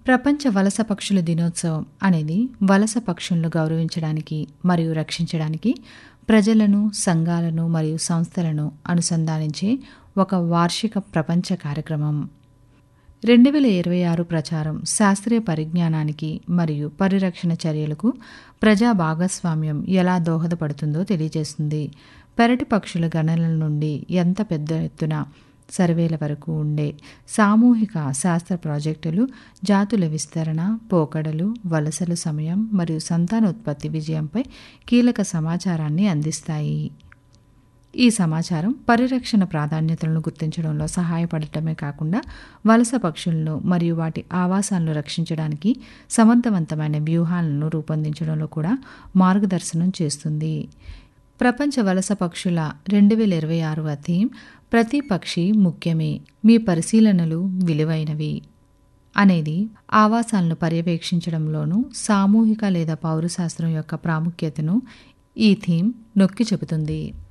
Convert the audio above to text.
ప్రపంచ వలస పక్షుల దినోత్సవం అనేది వలస పక్షులను గౌరవించడానికి మరియు రక్షించడానికి ప్రజలను సంఘాలను మరియు సంస్థలను అనుసంధానించే ఒక వార్షిక ప్రపంచ కార్యక్రమం రెండు వేల ఇరవై ఆరు ప్రచారం శాస్త్రీయ పరిజ్ఞానానికి మరియు పరిరక్షణ చర్యలకు ప్రజా భాగస్వామ్యం ఎలా దోహదపడుతుందో తెలియజేస్తుంది పెరటి పక్షుల గణనల నుండి ఎంత పెద్ద ఎత్తున సర్వేల వరకు ఉండే సామూహిక శాస్త్ర ప్రాజెక్టులు జాతుల విస్తరణ పోకడలు వలసల సమయం మరియు సంతానోత్పత్తి విజయంపై కీలక సమాచారాన్ని అందిస్తాయి ఈ సమాచారం పరిరక్షణ ప్రాధాన్యతలను గుర్తించడంలో సహాయపడటమే కాకుండా వలస పక్షులను మరియు వాటి ఆవాసాలను రక్షించడానికి సమర్థవంతమైన వ్యూహాలను రూపొందించడంలో కూడా మార్గదర్శనం చేస్తుంది ప్రపంచ వలస పక్షుల రెండు వేల ఇరవై ఆరవ థీమ్ ప్రతి పక్షి ముఖ్యమే మీ పరిశీలనలు విలువైనవి అనేది ఆవాసాలను పర్యవేక్షించడంలోనూ సామూహిక లేదా పౌరశాస్త్రం యొక్క ప్రాముఖ్యతను ఈ థీమ్ నొక్కి చెబుతుంది